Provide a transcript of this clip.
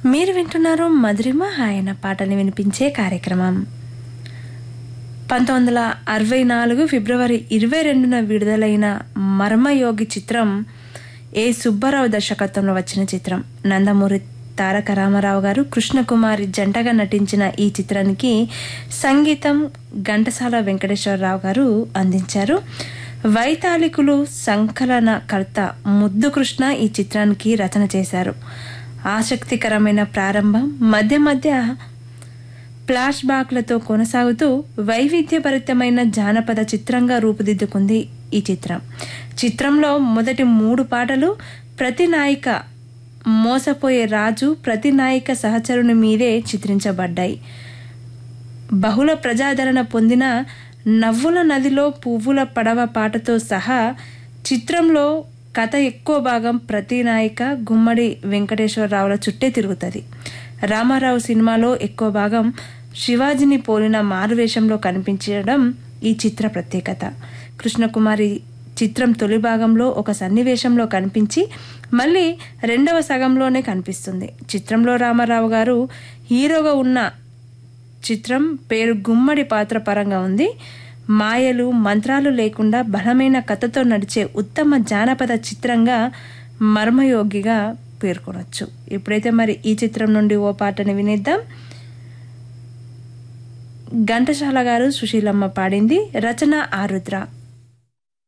మీరు వింటున్నారు మధురిమ ఆయన పాటని వినిపించే కార్యక్రమం పంతొమ్మిది వందల అరవై నాలుగు ఫిబ్రవరి ఇరవై రెండున విడుదలైన మర్మయోగి చిత్రం ఏ సుబ్బారావు దర్శకత్వంలో వచ్చిన చిత్రం నందమూరి తారక రామారావు గారు కృష్ణకుమారి జంటగా నటించిన ఈ చిత్రానికి సంగీతం ఘంటసాల వెంకటేశ్వరరావు గారు అందించారు వైతాళికులు సంకలనకర్త ముద్దు కృష్ణ ఈ చిత్రానికి రచన చేశారు ఆసక్తికరమైన ప్రారంభం మధ్య మధ్య ఫ్లాష్ బ్యాక్లతో కొనసాగుతూ వైవిధ్యభరితమైన జానపద చిత్రంగా రూపుదిద్దుకుంది ఈ చిత్రం చిత్రంలో మొదటి మూడు పాటలు ప్రతి నాయిక మోసపోయే రాజు ప్రతి నాయిక సహచరుని మీదే చిత్రించబడ్డాయి బహుళ ప్రజాదరణ పొందిన నవ్వుల నదిలో పువ్వుల పడవ పాటతో సహా చిత్రంలో కథ ఎక్కువ భాగం ప్రతి నాయిక గుమ్మడి వెంకటేశ్వరరావుల చుట్టే తిరుగుతుంది రామారావు సినిమాలో ఎక్కువ భాగం శివాజీని పోలిన మారువేషంలో కనిపించడం ఈ చిత్ర ప్రత్యేకత కృష్ణకుమారి చిత్రం తొలి భాగంలో ఒక సన్నివేశంలో కనిపించి మళ్ళీ రెండవ సగంలోనే కనిపిస్తుంది చిత్రంలో రామారావు గారు హీరోగా ఉన్న చిత్రం పేరు గుమ్మడి పాత్ర పరంగా ఉంది మాయలు మంత్రాలు లేకుండా బలమైన కథతో నడిచే ఉత్తమ జానపద చిత్రంగా మర్మయోగిగా పేర్కొనొచ్చు ఇప్పుడైతే మరి ఈ చిత్రం నుండి ఓ పాటని వినేద్దాం ఘంటసాల గారు సుశీలమ్మ పాడింది రచన ఆరుద్ర